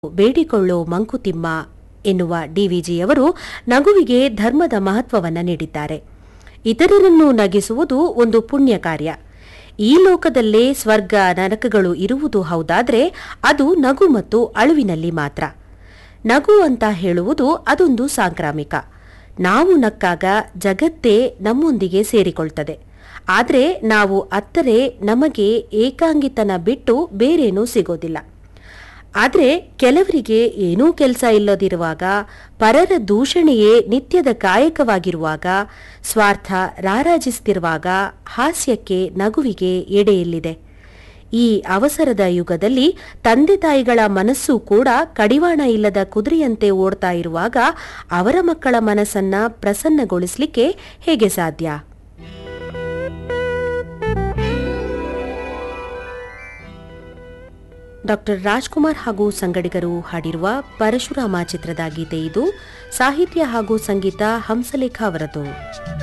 ಬೇಡಿಕೊಳ್ಳೋ ಮಂಕುತಿಮ್ಮ ಎನ್ನುವ ಡಿವಿಜಿಯವರು ನಗುವಿಗೆ ಧರ್ಮದ ಮಹತ್ವವನ್ನ ನೀಡಿದ್ದಾರೆ ಇತರರನ್ನು ನಗಿಸುವುದು ಒಂದು ಪುಣ್ಯ ಕಾರ್ಯ ಈ ಲೋಕದಲ್ಲೇ ಸ್ವರ್ಗ ನರಕಗಳು ಇರುವುದು ಹೌದಾದ್ರೆ ಅದು ನಗು ಮತ್ತು ಅಳುವಿನಲ್ಲಿ ಮಾತ್ರ ನಗು ಅಂತ ಹೇಳುವುದು ಅದೊಂದು ಸಾಂಕ್ರಾಮಿಕ ನಾವು ನಕ್ಕಾಗ ಜಗತ್ತೇ ನಮ್ಮೊಂದಿಗೆ ಸೇರಿಕೊಳ್ತದೆ ಆದರೆ ನಾವು ಅತ್ತರೆ ನಮಗೆ ಏಕಾಂಗಿತನ ಬಿಟ್ಟು ಬೇರೇನೂ ಸಿಗೋದಿಲ್ಲ ಆದರೆ ಕೆಲವರಿಗೆ ಏನೂ ಕೆಲಸ ಇಲ್ಲದಿರುವಾಗ ಪರರ ದೂಷಣೆಯೇ ನಿತ್ಯದ ಕಾಯಕವಾಗಿರುವಾಗ ಸ್ವಾರ್ಥ ರಾರಾಜಿಸುತ್ತಿರುವಾಗ ಹಾಸ್ಯಕ್ಕೆ ನಗುವಿಗೆ ಎಡೆಯಲ್ಲಿದೆ ಈ ಅವಸರದ ಯುಗದಲ್ಲಿ ತಂದೆ ತಾಯಿಗಳ ಮನಸ್ಸು ಕೂಡ ಕಡಿವಾಣ ಇಲ್ಲದ ಕುದುರೆಯಂತೆ ಓಡ್ತಾ ಇರುವಾಗ ಅವರ ಮಕ್ಕಳ ಮನಸ್ಸನ್ನ ಪ್ರಸನ್ನಗೊಳಿಸಲಿಕ್ಕೆ ಹೇಗೆ ಸಾಧ್ಯ ಡಾಕ್ಟರ್ ರಾಜ್ಕುಮಾರ್ ಹಾಗೂ ಸಂಗಡಿಗರು ಹಾಡಿರುವ ಪರಶುರಾಮ ಚಿತ್ರದ ಗೀತೆ ಇದು ಸಾಹಿತ್ಯ ಹಾಗೂ ಸಂಗೀತ ಹಂಸಲೇಖ ಅವರದು